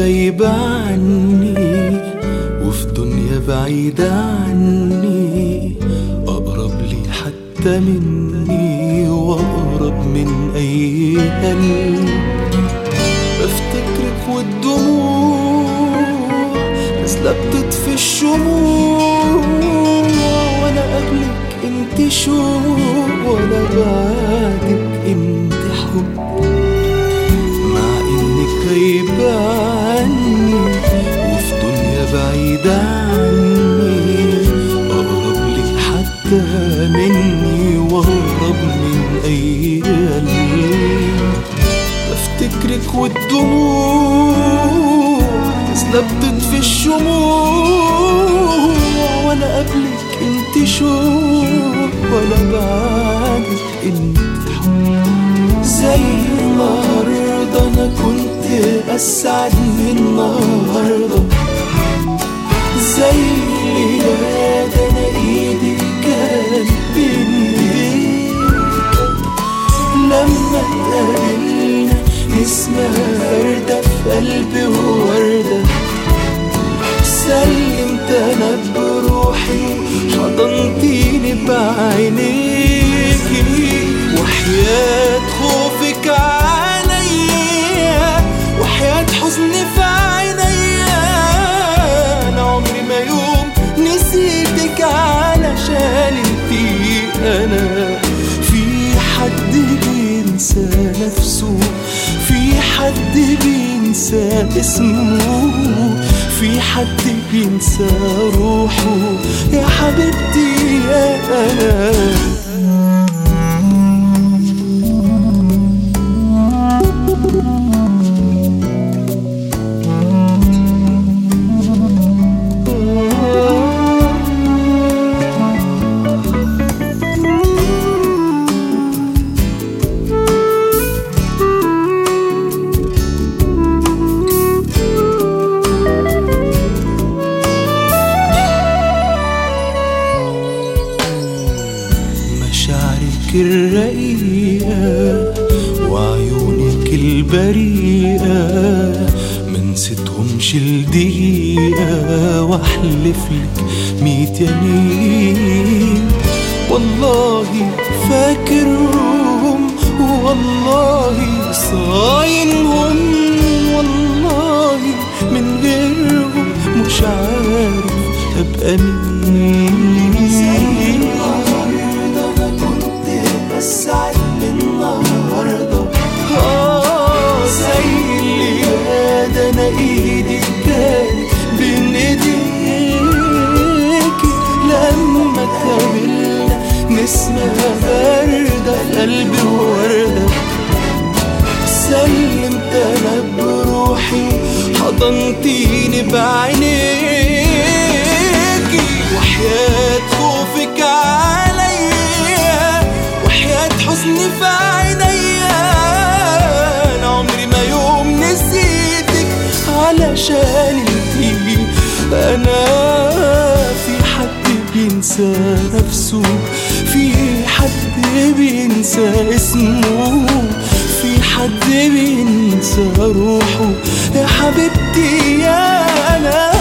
غايبة عني وفي دنيا بعيدة عني أقرب لي حتى مني وأقرب من أي قلب بفتكرك والدموع نازلة بتطفي الشموع وأنا قبلك انت شوق وأنا بعدك انت حب مع انك غايبة عني وفي دنيا بعيدة عني اقرب لك حتى مني واهرب من اي قلب بفتكرك والدموع نازلة بتطفي الشموع وانا قبلك انت شوق ولا بعدك انت حب زي النهاردة أنا كنت أسعد من النهاردة زي الليلة ده أنا إيدي كان بين إيديك لما اتقابلنا نسمة وردة في قلبي ووردة سلمت أنا بروحي حضنتيني بعينيكي وحياة خوفك عليا وحياة حزني في عينيا أنا عمري ما يوم نسيتك علشان انتي أنا في حد بينسى نفسه في حد بينسى اسمه في حد بينسى روحه يا حبيبتي يا أنا مشاعرك الرقيقة وعيونك البريئة منستهمش لدقيقة واحلف لك ميت يمين والله فاكرهم والله صاينهم والله من غيرهم مش عارف ابقى مين زي النهارده انا كنت اسعد من النهارده اه زي اللي ده انا ايدي كانت بين ايديكي لما اتقابلنا نسمة باردة في قلبي وردة سلمت انا بروحي حضنتيني بعينيكي وحياة خوفك عليا وحياة حزني في عينيا انا عمري ما يوم نسيتك علشان انتي انا في حد بينسى نفسه في حد بينسى اسمه في حد بينسى روحه يا حبيبتي يا انا